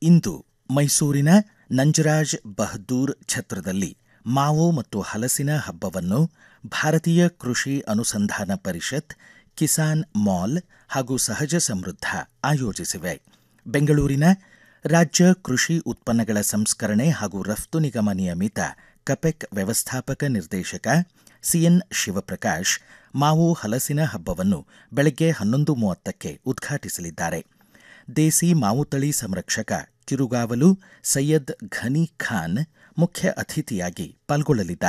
ಇಂದು ಮೈಸೂರಿನ ನಂಜರಾಜ್ ಬಹದ್ದೂರ್ ಛತ್ರದಲ್ಲಿ ಮಾವು ಮತ್ತು ಹಲಸಿನ ಹಬ್ಬವನ್ನು ಭಾರತೀಯ ಕೃಷಿ ಅನುಸಂಧಾನ ಪರಿಷತ್ ಕಿಸಾನ್ ಮಾಲ್ ಹಾಗೂ ಸಹಜ ಸಮೃದ್ಧ ಆಯೋಜಿಸಿವೆ ಬೆಂಗಳೂರಿನ ರಾಜ್ಯ ಕೃಷಿ ಉತ್ಪನ್ನಗಳ ಸಂಸ್ಕರಣೆ ಹಾಗೂ ರಫ್ತು ನಿಗಮ ನಿಯಮಿತ ಕಪೆಕ್ ವ್ಯವಸ್ಥಾಪಕ ನಿರ್ದೇಶಕ ಸಿಎನ್ ಶಿವಪ್ರಕಾಶ್ ಮಾವು ಹಲಸಿನ ಹಬ್ಬವನ್ನು ಬೆಳಗ್ಗೆ ಹನ್ನೊಂದು ಮೂವತ್ತಕ್ಕೆ ಉದ್ಘಾಟಿಸಲಿದ್ದಾರೆ ದೇಸಿ ಮಾವು ತಳಿ ಸಂರಕ್ಷಕ ಕಿರುಗಾವಲು ಸೈಯದ್ ಘನಿ ಖಾನ್ ಮುಖ್ಯ ಅತಿಥಿಯಾಗಿ ಪಾಲ್ಗೊಳ್ಳಲಿದ್ದಾರೆ